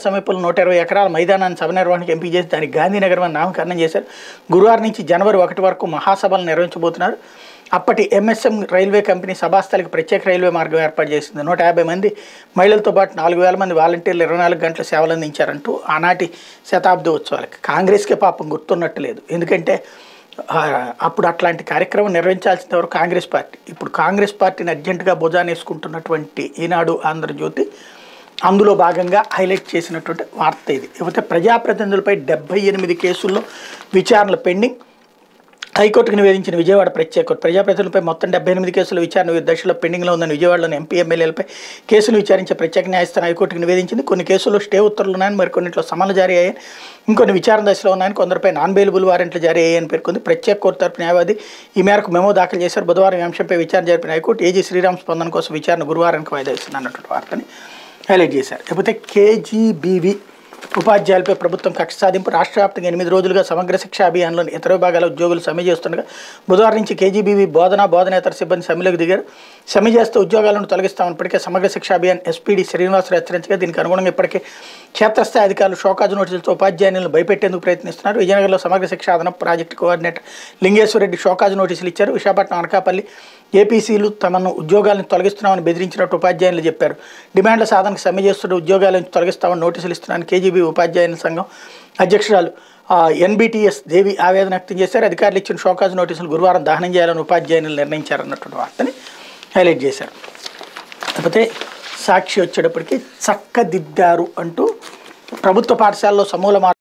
సమీపంలో నూట ఇరవై ఎకరాల మైదానాన్ని సభ నిర్వహణకు ఎంపిక చేసి దానికి గాంధీనగరం అని నామకరణం చేశారు గురువారం నుంచి జనవరి ఒకటి వరకు మహాసభలు నిర్వహించబోతున్నారు అప్పటి ఎంఎస్ఎం రైల్వే కంపెనీ సభాస్థలికి ప్రత్యేక రైల్వే మార్గం ఏర్పాటు చేసింది నూట యాభై మంది మహిళలతో పాటు నాలుగు వేల మంది వాలంటీర్లు ఇరవై నాలుగు గంటల సేవలు అందించారంటూ ఆనాటి శతాబ్ది ఉత్సవాలకి కాంగ్రెస్కే పాపం గుర్తున్నట్టు లేదు ఎందుకంటే ఆ, అప్పుడు అట్లాంటి కార్యక్రమం నిర్వహించాల్సింది ఎవరు కాంగ్రెస్ పార్టీ ఇప్పుడు కాంగ్రెస్ పార్టీని అర్జెంటుగా భుజానేసుకుంటున్నటువంటి ఈనాడు ఆంధ్రజ్యోతి అందులో భాగంగా హైలైట్ చేసినటువంటి వార్త ఇది ఇకపోతే ప్రజాప్రతినిధులపై డెబ్బై ఎనిమిది కేసుల్లో విచారణలు పెండింగ్ హైకోర్టుకు నివేదించిన విజయవాడ ప్రత్యేక కోర్టు ప్రజాప్రతినిధులపై మొత్తం డెబ్బై ఎనిమిది కేసుల విచారణ వివిధ దశలో పెండింగ్లో ఉందని విజయవాడలోని ఎంపీ ఎమ్మెల్యేలపై కేసులు విచారించే ప్రత్యేక న్యాయస్థానం హైకోర్టుకు నివేదించింది కొన్ని కేసుల్లో స్టే ఉత్తర్వులు ఉన్నాయని మరికొన్నింటిలో సమన్లు జారీ అయ్యాయి ఇంకొన్ని విచారణ దశలో ఉన్నాయని కొందరిపై నాన్ బెయిలబుల్ వారెంట్లు జారీ అయ్యాయని పేర్కొంది ప్రత్యేక కోర్టు తరపు న్యాయవాది ఈ మేరకు మెమో దాఖలు చేశారు బుధవారం ఈ అంశంపై విచారణ జరిపిన హైకోర్టు ఏజీ శ్రీరామ్ స్పందన కోసం విచారణ గురువారానికి వాయిదా ఇస్తుంది అన్నటువంటి వార్తని హైలైట్ చేశారు లేకపోతే కేజీబీవి ఉపాధ్యాయులపై ప్రభుత్వం కక్ష సాధింపు రాష్ట్ర వ్యాప్తంగా ఎనిమిది రోజులుగా సమగ్ర శిక్ష అభియాన్లోని ఇతర విభాగాల ఉద్యోగులు సమ్మె చేస్తుండగా బుధవారం నుంచి కేజీబీవీ బోధన బోధనేతర సిబ్బంది సమ్మెలోకి దిగారు సమ్మె చేస్తే ఉద్యోగాలను తొలగిస్తామని ఇప్పటికే సమగ్ర శిక్ష అభియాన్ ఎస్పీడీ శ్రీనివాసరావు హెచ్చరించగా దీనికి అనుగుణంగా ఇప్పటికే క్షేత్రస్థాయి అధికారులు షోకాజు నోటీసులతో ఉపాధ్యాయులను భయపెట్టేందుకు ప్రయత్నిస్తున్నారు విజయనగరంలో సమగ్ర శిక్ష అదనపు ప్రాజెక్టు కోఆర్డినేటర్ లింగేశ్వరరెడ్డి షోకాజు నోటీసులు ఇచ్చారు విశాఖపట్నం అనకాపల్లి ఏపీసీలు తమను ఉద్యోగాలను తొలగిస్తున్నామని బెదిరించినట్టు ఉపాధ్యాయులు చెప్పారు డిమాండ్ల సాధనకు సమ్మె చేస్తున్న ఉద్యోగాల నుంచి తొలగిస్తామని నోటీసులు ఇస్తున్నాను కేజీబీ ఉపాధ్యాయుల సంఘం అధ్యక్షురాలు ఎన్బిటిఎస్ దేవి ఆవేదన వ్యక్తం చేశారు అధికారులు ఇచ్చిన షోకాజ్ నోటీసులు గురువారం దహనం చేయాలని ఉపాధ్యాయులు నిర్ణయించారన్నటువంటి వార్తని హైలైట్ చేశారు లేకపోతే సాక్షి వచ్చేటప్పటికి చక్కదిద్దారు అంటూ ప్రభుత్వ పాఠశాలలో సమూల మార్పు